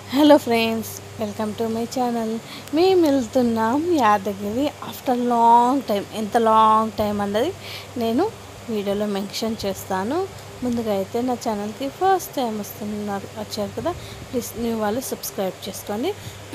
hello friends welcome to my channel మేము వెళ్తున్నాం Yadagiri after long time ఎంత లాంగ్ టైం అన్నది నేను వీడియోలో మెన్షన్ చేస్తాను ముందుగా అయితే నా ఛానల్కి ఫస్ట్ టైం వస్తున్నారు వచ్చారు కదా ప్లీజ్ న్యూ వాళ్ళు సబ్స్క్రైబ్ చేసుకోండి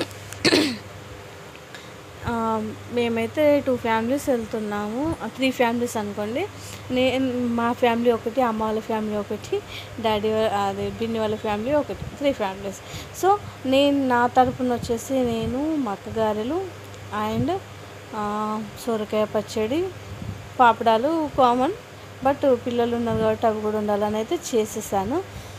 ఆ, మేమైతే టూ ఫ్యామిలీస్ వెళ్తున్నాము త్రీ ఫ్యామిలీస్ అనుకోండి నేను మా ఫ్యామిలీ ఒకటి అమ్మ వాళ్ళ ఫ్యామిలీ ఒకటి డాడీ వా- అదే బిన్ని వాళ్ళ ఫ్యామిలీ ఒకటి త్రీ ఫ్యామిలీస్ సో నేను నా తరపున వచ్చేసి నేను మా అక్కగారెలు అండ్ సొరకాయ పచ్చడి పాపడాలు కామన్ బట్ పిల్లలు ఉన్నారు కాబట్టి అవి కూడా ఉండాలని అయితే చేసేసాను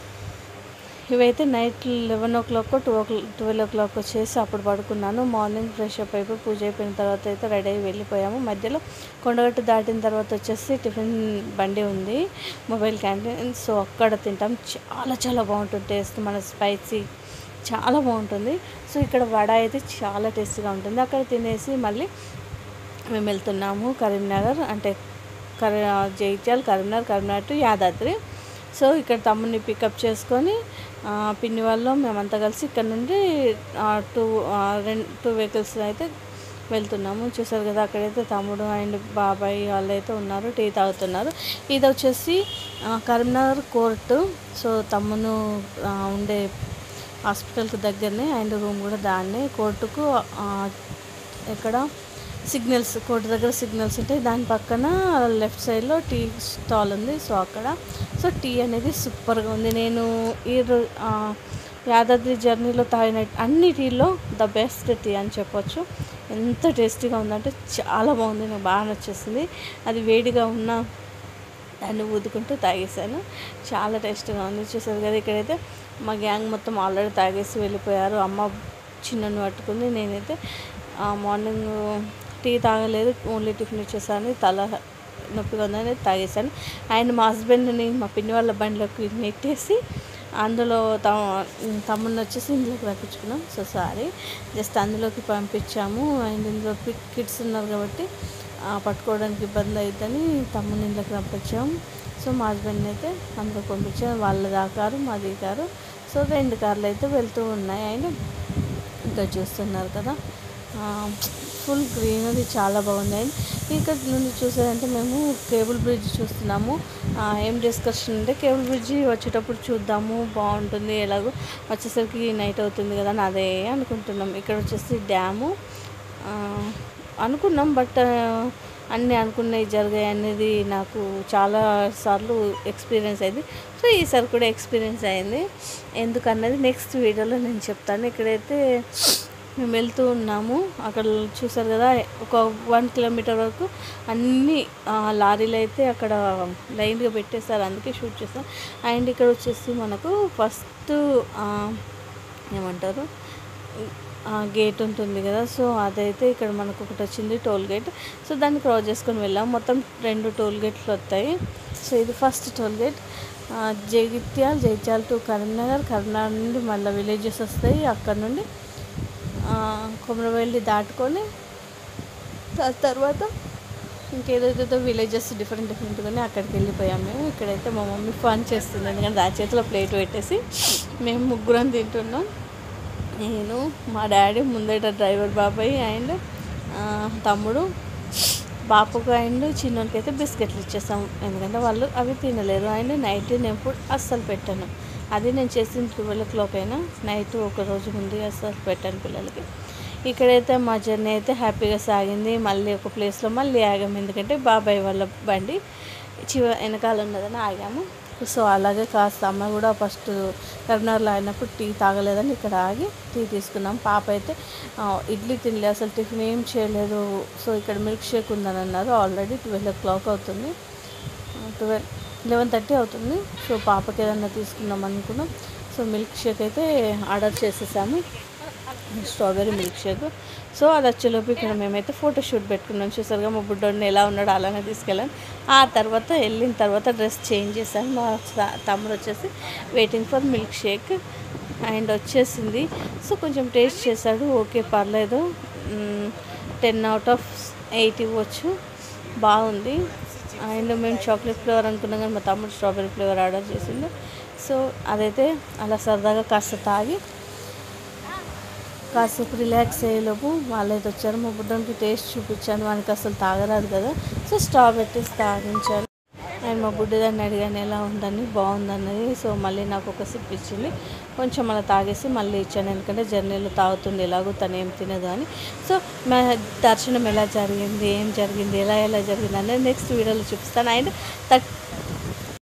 ఇవైతే night eleven o'clock two o'clock twelve o'clock వచ్చేసి అప్పుడు పడుకున్నాను మార్నింగ్ ఫ్రెష్ అప్ అయిపోయి పూజ అయిపోయిన తర్వాత అయితే రెడీ అయ్యి వెళ్ళిపోయాము మధ్యలో కొండగట్టు దాటిన తర్వాత వచ్చేసి టిఫిన్ బండి ఉంది మొబైల్ క్యాంటీన్ సో అక్కడ తింటాం చాలా చాలా బాగుంటుంది టేస్ట్ మన స్పైసీ చాలా బాగుంటుంది సో ఇక్కడ వడ అయితే చాలా టేస్టీగా ఉంటుంది అక్కడ తినేసి మళ్ళీ మేము వెళ్తున్నాము కరీంనగర్ అంటే కరీ జైత్యాల్ కరీంనగర్ కరీంనగర్ టు యాదాద్రి సో ఇక్కడ తమ్ముడిని పికప్ చేసుకొని ఆ, పిన్ని వాళ్ళు మేమంతా కలిసి ఇక్కడ నుండి టూ రెండు టూ వెహికల్స్ అయితే వెళ్తున్నాము చూసారు కదా అక్కడైతే తమ్ముడు అండ్ బాబాయ్ వాళ్ళు అయితే ఉన్నారు టీ తాగుతున్నారు ఇది వచ్చేసి ఆ, కరీంనగర్ కోర్టు సో తమ్మును ఆ, ఉండే హాస్పిటల్కి దగ్గరనే అండ్ రూమ్ కూడా దాన్నే కోర్టుకు ఆ, ఎక్కడ సిగ్నల్స్ కోర్టు దగ్గర సిగ్నల్స్ ఉంటాయి దాని పక్కన లెఫ్ట్ సైడ్లో టీ స్టాల్ ఉంది సో అక్కడ సో టీ అనేది సూపర్గా ఉంది నేను ఈ రో- ఆ, యాదాద్రి జర్నీలో తాగిన అన్ని టీలో ద బెస్ట్ టీ అని చెప్పొచ్చు ఎంత టేస్టీగా ఉందంటే చాలా బాగుంది నాకు బాగా నచ్చేసింది అది వేడిగా ఉన్న దాన్ని ఊదుకుంటూ తాగేసాను చాలా టేస్ట్గా ఉంది చూసారు కదా ఇక్కడైతే మా గ్యాంగ్ మొత్తం ఆల్రెడీ తాగేసి వెళ్ళిపోయారు అమ్మ చిన్నను పట్టుకుంది నేనైతే ఆ, మార్నింగ్ టీ తాగలేదు ఓన్లీ టిఫిన్ ఇచ్చేసాను తల నొప్పిగా ఉందని తాగేసాను అండ్ మా హస్బెండ్ని మా పిన్ని వాళ్ళ బండిలోకి నెట్టేసి అందులో తమ తమ్ముడిని వచ్చేసి ఇందులోకి రప్పించుకున్నాం సో సారీ జస్ట్ అందులోకి పంపించాము అండ్ ఇందులో కిడ్స్ ఉన్నారు కాబట్టి ఆ, పట్టుకోవడానికి ఇబ్బంది అవుతుందని తమ్ముని ఇంట్లోకి పంపించాం సో మా హస్బెండ్ని అయితే అందులో పంపించాం వాళ్ళ దాకారు మా దిగారు సో రెండు కార్లు అయితే వెళ్తూ ఉన్నాయి అండ్ ఇంకా చూస్తున్నారు కదా ఫుల్ గ్రీనరీ చాలా బాగుంది అండ్ ఇక్కడ నుండి చూసేదంటే మేము కేబుల్ బ్రిడ్జ్ చూస్తున్నాము ఆ, ఏం డిస్కషన్ అంటే కేబుల్ బ్రిడ్జ్ వచ్చేటప్పుడు చూద్దాము బాగుంటుంది ఎలాగో వచ్చేసరికి నైట్ అవుతుంది కదా అని అదే అనుకుంటున్నాం ఇక్కడ వచ్చేసి డ్యాము ఆ, అనుకున్నాం బట్ అన్నీ అనుకున్నవి జరిగాయి అనేది నాకు చాలా సార్లు ఎక్స్పీరియన్స్ అయింది సో ఈసారి కూడా ఎక్స్పీరియన్స్ అయింది ఎందుకన్నది నెక్స్ట్ వీడియోలో నేను చెప్తాను ఇక్కడైతే మేము వెళ్తూ ఉన్నాము అక్కడ చూసారు కదా ఒక వన్ కిలోమీటర్ వరకు అన్ని ఆ, లారీలు అయితే అక్కడ లైన్గా పెట్టేస్తారు అందుకే షూట్ చేస్తాం అండ్ ఇక్కడ వచ్చేసి మనకు ఫస్ట్ ఏమంటారు గేట్ ఉంటుంది కదా సో అదైతే ఇక్కడ మనకు ఒకటి వచ్చింది టోల్ గేట్ సో దాన్ని క్రాస్ చేసుకొని వెళ్ళాం మొత్తం రెండు టోల్ గేట్లు వస్తాయి సో ఇది ఫస్ట్ టోల్ గేట్ ఆ, జగిత్యాల జగిత్యాల టు కరీంనగర్ కరీంనగర్ నుండి మళ్ళీ విలేజెస్ వస్తాయి అక్కడ నుండి ఆ, కొమరవెల్లి దాటుకొని దాని తర్వాత ఇంకేదైతే విలేజెస్ డిఫరెంట్ డిఫరెంట్గానే అక్కడికి వెళ్ళిపోయాం మేము ఇక్కడైతే మా మమ్మీ ఫన్ చేస్తుంది ఎందుకంటే దాని చేతిలో ప్లేట్ పెట్టేసి మేము ముగ్గురం తింటున్నాం నేను మా డాడీ ముందట డ్రైవర్ బాబాయ్ అండ్ తమ్ముడు బాపుకు అండ్ చిన్నోనికి అయితే బిస్కెట్లు ఇచ్చేస్తాం ఎందుకంటే వాళ్ళు అవి తినలేరు అండ్ నైట్ నేను ఫుడ్ అస్సలు పెట్టాను అది నేను చేసిన ట్వెల్వ్ ఓ క్లాక్ అయినా నైట్ ఒక రోజు ముందు అస్సలు పెట్టాను పిల్లలకి ఇక్కడైతే మా జర్నీ అయితే హ్యాపీగా సాగింది మళ్ళీ ఒక ప్లేస్లో మళ్ళీ ఆగాము ఎందుకంటే బాబాయ్ వాళ్ళ బండి చివ వెనకాల ఉన్నదని ఆగాము సో అలాగే కాస్త అమ్మ కూడా ఫస్ట్ కరీంనగర్లో అయినప్పుడు టీ తాగలేదని ఇక్కడ ఆగి టీ తీసుకున్నాం పాప అయితే ఆ, ఇడ్లీ తినలే అసలు టిఫిన్ ఏం చేయలేదు సో ఇక్కడ మిల్క్ షేక్ ఉందని అన్నారు ఆల్రెడీ ట్వెల్వ్ ఓ క్లాక్ అవుతుంది ట్వెల్వ్ లెవెన్ థర్టీ అవుతుంది సో పాపకి ఏదన్నా తీసుకుందాం అనుకున్నాం సో మిల్క్ షేక్ అయితే ఆర్డర్ చేసేసాము స్ట్రాబెర్రీ మిల్క్ షేక్ సో అది వచ్చేలోపు ఇక్కడ మేమైతే ఫోటో షూట్ పెట్టుకున్నాం చూసారుగా మా బుడ్డోడిని ఎలా ఉన్నాడో అలానే తీసుకెళ్ళాను ఆ తర్వాత వెళ్ళిన తర్వాత డ్రెస్ చేంజ్ చేశాను మా స- తమ్ముడు వచ్చేసి waiting for milk shake and వచ్చేసింది సో కొంచెం టేస్ట్ చేశాడు ఓకే పర్లేదు టెన్ అవుట్ ఆఫ్ ఎయిట్ ఇవ్వచ్చు బాగుంది అండ్ మేము చాక్లెట్ ఫ్లేవర్ అనుకున్నాం కానీ మా తమ్ముడు స్ట్రాబెరీ ఫ్లేవర్ ఆర్డర్ చేసిండు సో అదైతే అలా సరదాగా కాస్త తాగి కాసేపు రిలాక్స్ అయ్యేలోపు వాళ్ళైతే వచ్చారు మా బుడ్డోనికి టేస్ట్ చూపించాను వానికి అసలు తాగరాదు కదా సో స్టవ్ పెట్టేసి తాగించాను అండ్ మా బుడ్డదాన్ని అడిగాను ఎలా ఉందని బాగుందన్నది సో మళ్ళీ నాకు ఒక సిప్ ఇచ్చింది కొంచెం అలా తాగేసి మళ్ళీ ఇచ్చాను ఎందుకంటే జర్నీలో తాగుతుంది ఎలాగో తను ఏం తినదు అని సో మా దర్శనం ఎలా జరిగింది ఏం జరిగింది ఎలా ఎలా జరిగింది అనేది నెక్స్ట్ వీడియోలో చూపిస్తాను అండ్ థర్ట్